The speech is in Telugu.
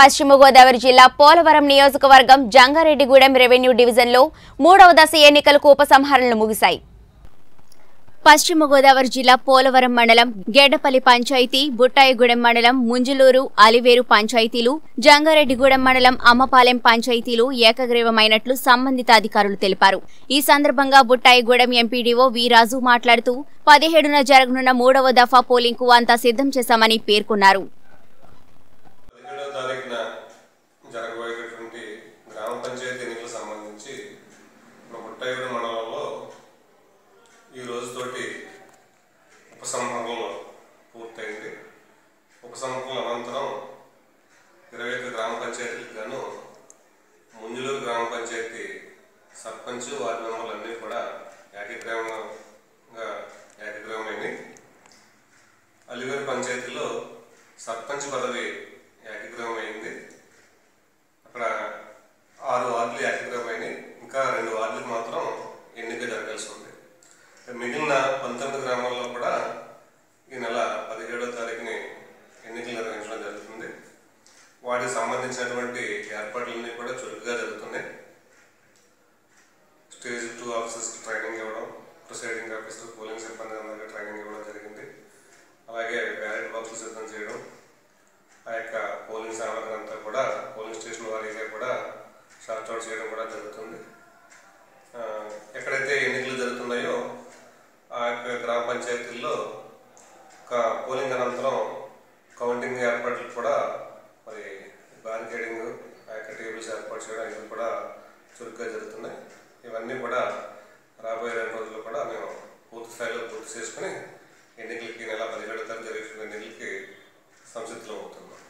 పశ్చిమ గోదావరి జిల్లా పోలవరం నియోజకవర్గం జంగారెడ్డిగూడెం రెవెన్యూ డివిజన్లో మూడవ దశ ఎన్నికలకు ఉపసంహరణలు ముగిశాయి పశ్చిమ గోదావరి జిల్లా పోలవరం మండలం గెడ్డపల్లి పంచాయతీ బుట్టాయిగూడెం మండలం ముంజులూరు అలివేరు పంచాయతీలు జంగారెడ్డిగూడెం మండలం అమ్మపాలెం పంచాయతీలు ఏకగ్రీవమైనట్లు సంబంధిత అధికారులు తెలిపారు ఈ సందర్భంగా బుట్టాయిగూడెం ఎంపీడీఓ వీరాజు మాట్లాడుతూ పదిహేడున జరగనున్న మూడవ దఫా పోలింగ్కు అంతా సిద్ధం చేశామని పేర్కొన్నారు పదిహేడవ తారీఖున జరగబోయేటటువంటి గ్రామ పంచాయతీ ఎన్నికలకు సంబంధించి మన ముట్టైగూడ మండలంలో ఈ రోజుతోటి ఉపసంహరణలో పూర్తయింది ఉపసంహరణ అనంతరం ఇరవై ఒక్క గ్రామ పంచాయతీలకు గాను ముంజులూరు గ్రామ పంచాయతీ సర్పంచ్ వార్డు మెంబర్లు అన్నీ కూడా ఏకగ్రీవంగా ఏకగ్రీవమైనవి అలివేరు పంచాయతీలో సర్పంచ్ పదవి ఏకగ్రీవం అయింది అక్కడ ఆరు వార్డులు ఏకగ్రీవమైనవి ఇంకా రెండు వార్డులకు మాత్రం ఎన్నిక జరగాల్సి ఉంది మిగిలిన పంతొమ్మిది గ్రామాల్లో కూడా ఈ నెల పదిహేడవ తారీఖుని ఎన్నికలు నిర్వహించడం జరుగుతుంది వాటికి సంబంధించినటువంటి ఏర్పాట్లన్నీ కూడా చురుకుగా జరుగుతున్నాయి స్టేజ్ టూ ఆఫీసర్స్కి ట్రైనింగ్ ఇవ్వడం ప్రిసైడింగ్ ఆఫీసర్ పోలింగ్ సిబ్బంది అందరికీ ట్రైనింగ్ ఇవ్వడం జరిగింది అలాగే బ్యాలెట్ బాక్సులు సిద్ధం చేయడం ఆ యొక్క పోలింగ్ సామాగ్రి అంతా కూడా పోలింగ్ స్టేషన్ వారీగా కూడా షార్ట్ అవుట్ చేయడం కూడా జరుగుతుంది ఆ, ఎక్కడైతే ఎన్నికలు జరుగుతున్నాయో ఆ యొక్క గ్రామ పంచాయతీల్లో ఒక పోలింగ్ అనంతరం కౌంటింగ్ ఏర్పాట్లు కూడా మరి బారికేడింగ్ ఆ యొక్క టేబుల్స్ ఏర్పాటు చేయడం ఇవి కూడా చురుగ్గా జరుగుతున్నాయి ఇవన్నీ కూడా రాబోయే రెండు రోజుల్లో కూడా మేము పూర్తి స్థాయిలో పూర్తి చేసుకుని ఎన్నికలకి ఈ నెల పదిహేడు తారీఖు జరుగుతున్న ఎన్నికలకి సంసిద్ధం అవుతున్నాం